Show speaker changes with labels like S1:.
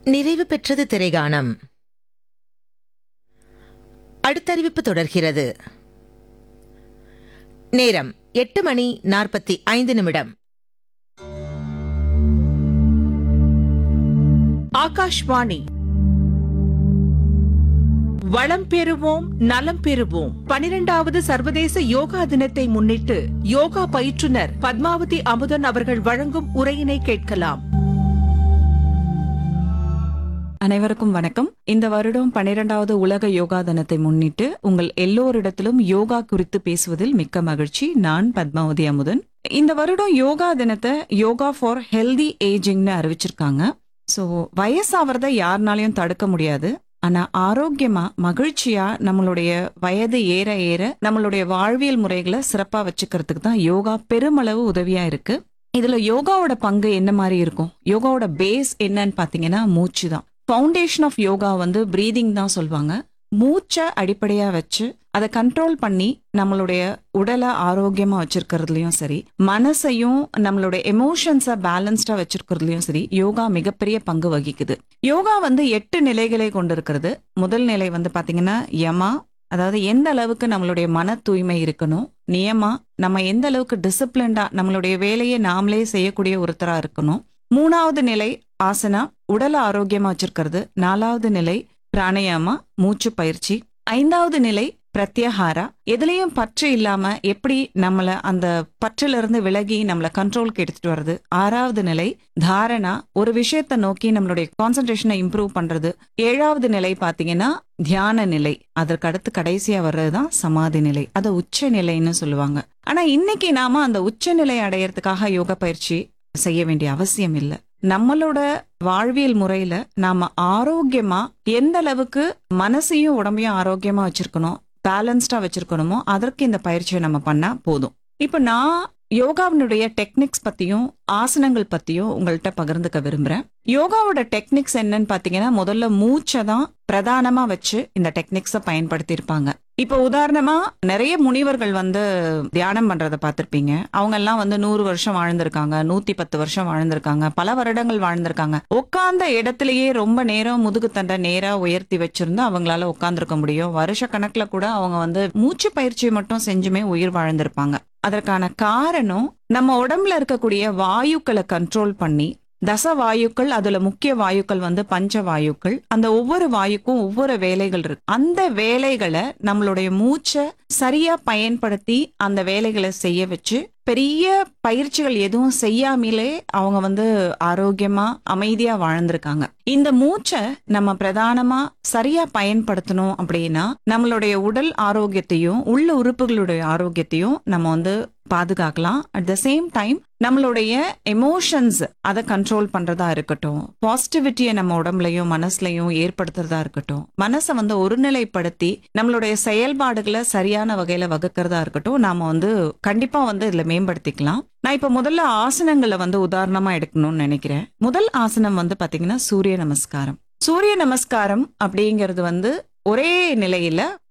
S1: நிறைவு பெற்றது திரைகானம் அடுத்த அறிவிப்பு தொடர்கிறது நேரம் எட்டு மணி நாற்பத்தி ஐந்து நிமிடம்
S2: ஆகாஷ்வாணி வளம் பெறுவோம் நலம் பெறுவோம் பனிரெண்டாவது சர்வதேச யோகா தினத்தை முன்னிட்டு யோகா பயிற்றுனர் பத்மாவதி அமுதன் அவர்கள் வழங்கும் உரையினை கேட்கலாம்
S3: அனைவருக்கும் வணக்கம் இந்த வருடம் பன்னிரெண்டாவது உலக யோகா தினத்தை முன்னிட்டு உங்கள் எல்லோரிடத்திலும் யோகா குறித்து பேசுவதில் மிக்க மகிழ்ச்சி நான் பத்மாவதி அமுதன் இந்த வருடம் யோகா தினத்தை யோகா ஃபார் ஹெல்தி ஏஜிங்னு அறிவிச்சிருக்காங்க ஸோ வயசாவறதை யாருனாலையும் தடுக்க முடியாது ஆனா ஆரோக்கியமா மகிழ்ச்சியா நம்மளுடைய வயது ஏற ஏற நம்மளுடைய வாழ்வியல் முறைகளை சிறப்பா வச்சுக்கிறதுக்கு தான் யோகா பெருமளவு உதவியா இருக்கு இதுல யோகாவோட பங்கு என்ன மாதிரி இருக்கும் யோகாவோட பேஸ் என்னன்னு பாத்தீங்கன்னா மூச்சு தான் ஃபவுண்டேஷன் ஆஃப் யோகா வந்து பிரீதிங் தான் சொல்லுவாங்க மூச்சை அடிப்படையா வச்சு அதை கண்ட்ரோல் பண்ணி நம்மளுடைய உடலை ஆரோக்கியமா வச்சிருக்கிறதுலயும் சரி மனசையும் நம்மளுடைய எமோஷன்ஸை பேலன்ஸ்டா வச்சிருக்கிறதுலயும் சரி யோகா மிகப்பெரிய பங்கு வகிக்குது யோகா வந்து எட்டு நிலைகளை கொண்டிருக்கிறது முதல் நிலை வந்து பாத்தீங்கன்னா யமா அதாவது எந்த அளவுக்கு நம்மளுடைய மன தூய்மை இருக்கணும் நியமா நம்ம எந்த அளவுக்கு டிசிப்ளின்டா நம்மளுடைய வேலையை நாமளே செய்யக்கூடிய ஒருத்தரா இருக்கணும் மூணாவது நிலை ஆசனா உடலை ஆரோக்கியமா வச்சிருக்கிறது நாலாவது நிலை பிராணயாமா மூச்சு பயிற்சி ஐந்தாவது நிலை பிரத்யாகாரா எதுலயும் பற்று இல்லாம எப்படி நம்மள அந்த பற்றில இருந்து விலகி நம்மள கண்ட்ரோலுக்கு எடுத்துட்டு வர்றது ஆறாவது நிலை தாரணா ஒரு விஷயத்தை நோக்கி நம்மளுடைய கான்சென்ட்ரேஷனை இம்ப்ரூவ் பண்றது ஏழாவது நிலை பாத்தீங்கன்னா தியான நிலை அதற்கு அடுத்து கடைசியா வர்றதுதான் சமாதி நிலை அதை உச்ச நிலைன்னு சொல்லுவாங்க ஆனா இன்னைக்கு நாம அந்த உச்ச நிலை அடையறதுக்காக யோகா பயிற்சி செய்ய வேண்டிய அவசியம் இல்லை நம்மளோட வாழ்வியல் முறையில நாம ஆரோக்கியமா எந்த அளவுக்கு மனசையும் உடம்பையும் ஆரோக்கியமா வச்சிருக்கணும் பேலன்ஸ்டா வச்சிருக்கணுமோ அதற்கு இந்த பயிற்சியை நம்ம பண்ணா போதும் இப்போ நான் யோகாவினுடைய டெக்னிக்ஸ் பத்தியும் ஆசனங்கள் பத்தியும் உங்கள்கிட்ட பகிர்ந்துக்க விரும்புறேன் யோகாவோட டெக்னிக்ஸ் என்னன்னு பாத்தீங்கன்னா முதல்ல மூச்சை தான் பிரதானமா வச்சு இந்த டெக்னிக்ஸை பயன்படுத்தி இருப்பாங்க இப்போ உதாரணமா நிறைய முனிவர்கள் வந்து தியானம் பண்றத பார்த்திருப்பீங்க அவங்க எல்லாம் வந்து நூறு வருஷம் வாழ்ந்திருக்காங்க நூத்தி பத்து வருஷம் வாழ்ந்திருக்காங்க பல வருடங்கள் வாழ்ந்திருக்காங்க உட்கார்ந்த இடத்திலேயே ரொம்ப நேரம் முதுகு தண்டை நேரா உயர்த்தி வச்சிருந்து அவங்களால உட்கார்ந்துருக்க முடியும் வருஷ கணக்குல கூட அவங்க வந்து மூச்சு பயிற்சி மட்டும் செஞ்சுமே உயிர் வாழ்ந்திருப்பாங்க அதற்கான காரணம் நம்ம உடம்புல இருக்கக்கூடிய வாயுக்களை கண்ட்ரோல் பண்ணி தச வாயுக்கள் அதுல முக்கிய வாயுக்கள் வந்து பஞ்ச வாயுக்கள் அந்த ஒவ்வொரு வாயுக்கும் ஒவ்வொரு வேலைகள் இருக்கு அந்த வேலைகளை நம்மளுடைய மூச்சை சரியா பயன்படுத்தி அந்த வேலைகளை செய்ய வச்சு பெரிய பயிற்சிகள் எதுவும் செய்யாமலே அவங்க வந்து ஆரோக்கியமா அமைதியா வாழ்ந்திருக்காங்க இந்த மூச்சை நம்ம பிரதானமா சரியா பயன்படுத்தணும் அப்படின்னா நம்மளுடைய உடல் ஆரோக்கியத்தையும் உள்ள உறுப்புகளுடைய ஆரோக்கியத்தையும் நம்ம வந்து பாதுகாக்கலாம் அட் த சேம் டைம் நம்மளுடைய எமோஷன்ஸ் அதை கண்ட்ரோல் பண்றதா இருக்கட்டும் பாசிட்டிவிட்டியை நம்ம உடம்புலயும் மனசுலயும் ஏற்படுத்துறதா இருக்கட்டும் மனசை வந்து ஒருநிலைப்படுத்தி நம்மளுடைய செயல்பாடுகளை சரியான வகையில வகுக்கிறதா இருக்கட்டும் நாம வந்து கண்டிப்பா வந்து இதுல மேம்படுத்திக்கலாம் நான் இப்ப முதல்ல ஆசனங்களை வந்து உதாரணமா எடுக்கணும்னு நினைக்கிறேன் முதல் ஆசனம் வந்து பாத்தீங்கன்னா சூரிய நமஸ்காரம் சூரிய நமஸ்காரம் அப்படிங்கிறது வந்து ஒரே நிலையில